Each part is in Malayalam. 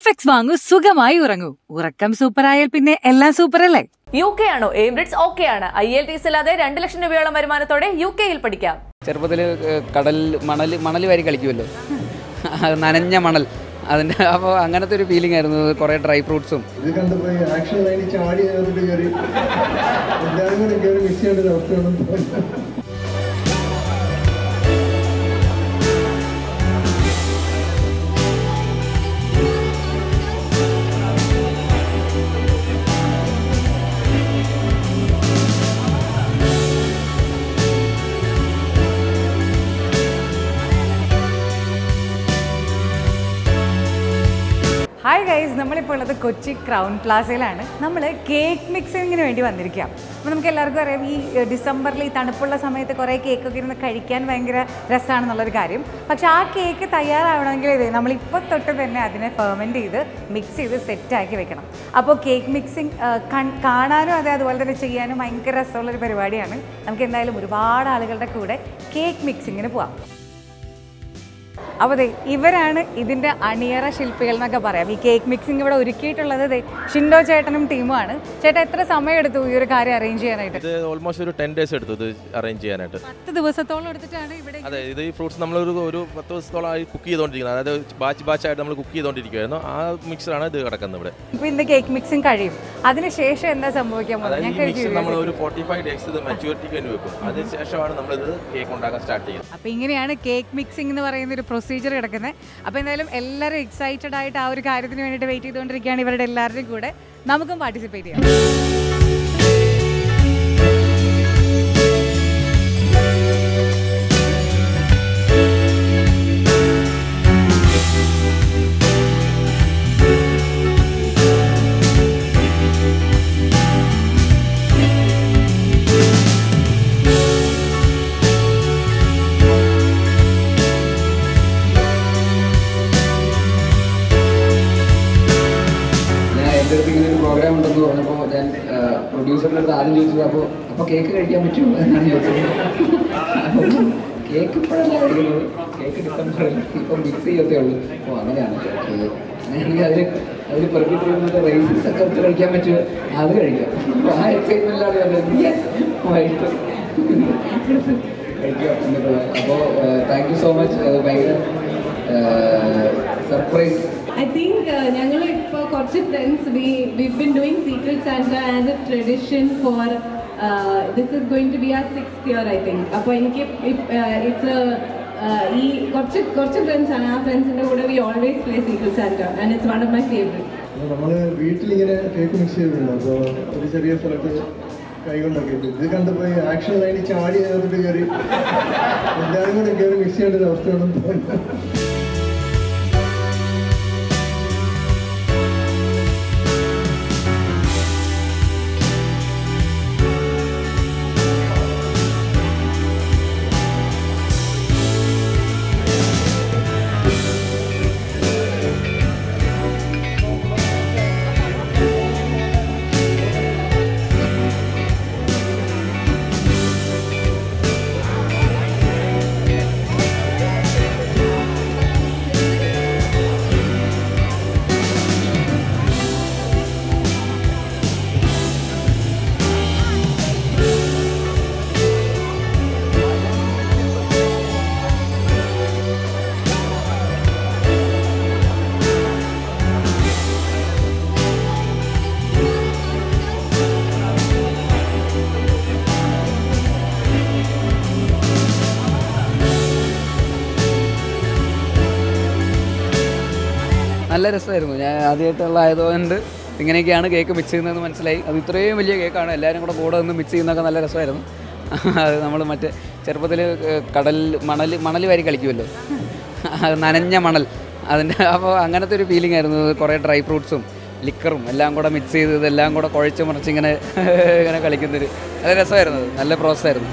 എക്സ് വാങ്ങൂ സുഖമായി ഉറങ്ങൂ ഉറക്കം സൂപ്പറായാൽ പിന്നെ എല്ലാം സൂപ്പർ അല്ലേ യു കെ ആണോ എമിറേറ്റ്സ് ഓക്കെ ആണ് ഐ എൽ ടി എസ് ഇല്ലാതെ രണ്ട് ലക്ഷം രൂപയോളം വരുമാനത്തോടെ യു കെയിൽ പഠിക്കാം ചെറുപ്പത്തിൽ കടൽ മണൽ മണൽ വാരി കളിക്കുമല്ലോ അത് നനഞ്ഞ മണൽ അതിൻ്റെ അപ്പോൾ അങ്ങനത്തെ ഒരു ഫീലിംഗ് ആയിരുന്നു കുറേ ഡ്രൈ ഫ്രൂട്ട്സും ഇത് കണ്ടപ്പോ ഈ ആക്ഷൻ ലൈനിൽ ചാടി അതിനകത്തോട്ട് കയറി എല്ലാവരും കൂടെ കയറി മിസ് ചെയ്യേണ്ട ഒരു അവസ്ഥയൊന്നും തോന്നില്ല ഹായ് ഗൈസ് നമ്മളിപ്പോൾ ഉള്ളത് കൊച്ചി ക്രൗൺ പ്ലാസയിലാണ് നമ്മൾ കേക്ക് മിക്സിങ്ങിന് വേണ്ടി വന്നിരിക്കുക അപ്പോൾ നമുക്ക് എല്ലാവർക്കും അറിയാം ഈ എഹ്, ഡിസംബറിൽ ഈ തണുപ്പുള്ള സമയത്ത് കുറേ കേക്കൊക്കെ ഇരുന്ന് കഴിക്കാൻ ഭയങ്കര രസമാണെന്നുള്ളൊരു കാര്യം പക്ഷേ ആ കേക്ക് തയ്യാറാവണമെങ്കിൽ ഇത് നമ്മളിപ്പോൾ തൊട്ട് തന്നെ അതിനെ ഫെർമെൻറ്റ് ചെയ്ത് മിക്സ് ചെയ്ത് സെറ്റാക്കി വെക്കണം അപ്പോൾ കേക്ക് മിക്സിങ് കാണാനും അതെ അതുപോലെ തന്നെ ചെയ്യാനും ഭയങ്കര രസമുള്ളൊരു പരിപാടിയാണ് നമുക്ക് എന്തായാലും ഒരുപാട് ആളുകളുടെ കൂടെ കേക്ക് മിക്സിങ്ങിന് പോവാം അപ്പോൾ ദേ ഇവരാണ് ഇതിൻ്റെ അണിയറ ശില്പികൾ എന്നൊക്കെ പറയാം ഈ കേക്ക് മിക്സിംഗ് ഇവിടെ ഒരുക്കിയിട്ടുള്ളത് ദേ ഷിൻഡോ ചേട്ടനും ടീമുമാണ് ചേട്ടാ എത്ര സമയം എടുത്തു ഈ ഒരു കാര്യം അറേഞ്ച് ചെയ്യാനായിട്ട് ഇത് ഓൾമോസ്റ്റ് ഒരു ടെൻ ഡേയ്സ് എടുത്തു ഇത് അറേഞ്ച് ചെയ്യാനായിട്ട് പത്ത് ദിവസത്തോളം എടുത്തിട്ടാണ് ഇവിടെ അതെ ഇത് ഈ ഫ്രൂട്ട്സ് നമ്മളൊരു ഒരു പത്ത് ദിവസത്തോളമായി കുക്ക് ചെയ്തുകൊണ്ടിരിക്കുന്നത് അതായത് ബാച്ച് ബാച്ചായിട്ട് നമ്മൾ കുക്ക് ചെയ്തുകൊണ്ടിരിക്കുമായിരുന്നു ആ മിക്സറാണ് ഇത് കിടക്കുന്നത് ഇവിടെ ഇപ്പോൾ ഇതിൻ്റെ കേക്ക് മിക്സിംഗ് കഴിയും അതിനുശേഷം എന്താ സംഭവിക്കാൻ പോകുന്നത് അതായത് ഈ ഞങ്ങൾക്ക് മിക്സ് നമ്മൾ ഒരു ഫോർട്ടി ഫൈവ് ഡേയ്സ് ഇത് മെച്യൂരിറ്റിക്ക് വേണ്ടി വെക്കും അതിനുശേഷമാണ് നമ്മളിത് കേക്ക് ഉണ്ടാക്കാൻ സ്റ്റാർട്ട് ചെയ്യുന്നത് അപ്പോൾ ഇങ്ങനെയാണ് കേക്ക് മിക്സിംഗ് എന്ന് പറയുന്ന ഒരു പ്രൊസീജിയർ കിടക്കുന്നത് അപ്പോൾ എന്തായാലും എല്ലാവരും എക്സൈറ്റഡ് ആയിട്ട് ആ ഒരു കാര്യത്തിന് വേണ്ടിയിട്ട് വെയിറ്റ് ചെയ്തുകൊണ്ടിരിക്കുകയാണ് ഇവരുടെ എല്ലാവരുടെയും കൂടെ നമുക്കും പാർട്ടിസിപ്പേറ്റ് ചെയ്യാം ഞാൻ എൻ്റെ അടുത്ത് ഇങ്ങനെ ഒരു പ്രോഗ്രാം ഉണ്ടെന്ന് പറഞ്ഞപ്പോൾ ഞാൻ പ്രൊഡ്യൂസറിൻ്റെ അടുത്ത് ആദ്യം ചോദിച്ചത് അപ്പോൾ അപ്പോൾ കേക്ക് കഴിക്കാൻ പറ്റുമോ എന്നാണ് ചോദിച്ചത് അപ്പോൾ കേക്ക് ഇപ്പോഴല്ല കഴിക്കുന്നത് കേക്ക് ഡിസംബറിൽ ഇപ്പം മിക്സ് ചെയ്യത്തേ ഉള്ളൂ അപ്പോൾ അങ്ങനെയാണ് ഓക്കെ അങ്ങനെയാണെങ്കിൽ അതിൽ അതിൽ പെർമിറ്റ് റൈസസ് ഒക്കെ എടുത്ത് കഴിക്കാൻ പറ്റുമോ അത് കഴിക്കാം അപ്പോൾ ആ എക്സൈറ്റ്മെൻറ്റിലാണ് ഞാൻ യെസ് വൈകിട്ട് കഴിക്കാം എന്നിട്ടുള്ളത് അപ്പോൾ താങ്ക് യു സോ മച്ച് അത് ഭയങ്കര സർപ്രൈസ് I think uh, ഞങ്ങൾ ഇപ്പോൾ കുറച്ച് friends we we been doing secret Santa as a tradition for this is going to be ah six year I think അപ്പോൾ എനിക്ക് ഇറ്റ്സ് ഈ കുറച്ച് കുറച്ച് ഫ്രണ്ട്സ് ആണ് ആ ഫ്രണ്ട്സിൻ്റെ കൂടെ we always play secret Santa and it's one of my favourite അപ്പോൾ നമ്മള് വീട്ടിലിങ്ങനെ കേക്ക് മിക്സ് ചെയ്തിട്ടുണ്ട് അപ്പോൾ ഒരു ചെറിയ സ്ഥലത്ത് കൈകൊണ്ടൊക്കെ ഇട്ട് ഇത് കണ്ടപ്പോ ഈ ആക്ഷൻ ലൈനിൽ ചാടി അതിനകത്തോട്ട് കയറി എല്ലാവരും കൂടെ കയറി മിക്സ് ചെയ്യേണ്ട ഒരു അവസ്ഥയൊന്നും തോന്നില്ല നല്ല രസമായിരുന്നു ഞാൻ ആദ്യമായിട്ടുള്ള ആയതുകൊണ്ട് ഇങ്ങനെയൊക്കെയാണ് കേക്ക് മിക്സ് ചെയ്യുന്നതെന്ന് മനസ്സിലായി അത് ഇത്രയും വലിയ കേക്കാണ് എല്ലാവരും കൂടെ കൂടെ നിന്ന് മിക്സ് ചെയ്യുന്നതൊക്കെ നല്ല രസമായിരുന്നു അത് നമ്മൾ മറ്റേ ചെറുപ്പത്തിൽ കടൽ മണൽ മണൽ വാരി കളിക്കുമല്ലോ അത് നനഞ്ഞ മണൽ അതിൻ്റെ അപ്പോൾ അങ്ങനത്തെ ഒരു ഫീലിംഗ് ആയിരുന്നു കുറേ ഡ്രൈ ഫ്രൂട്ട്സും ലിക്കറും എല്ലാം കൂടെ മിക്സ് ചെയ്ത് ഇതെല്ലാം കൂടെ കുഴച്ച് മറിച്ച് ഇങ്ങനെ ഇങ്ങനെ കളിക്കുന്നൊരു നല്ല രസമായിരുന്നു അത് നല്ല പ്രോസസ് ആയിരുന്നു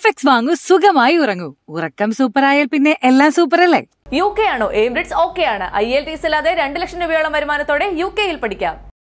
നെറ്റ്ഫ്ലിക്സ് വാങ്ങൂ സുഖമായി ഉറങ്ങൂ ഉറക്കം സൂപ്പറായാൽ പിന്നെ എല്ലാം സൂപ്പർ അല്ലേ യു കെ ആണോ എമിറേറ്റ്സ് ഓക്കെ ആണ് ഐ എൽ ടി എസ് ഇല്ലാതെ രണ്ട് ലക്ഷം രൂപയോളം വരുമാനത്തോടെ യു കെയിൽ പഠിക്കാം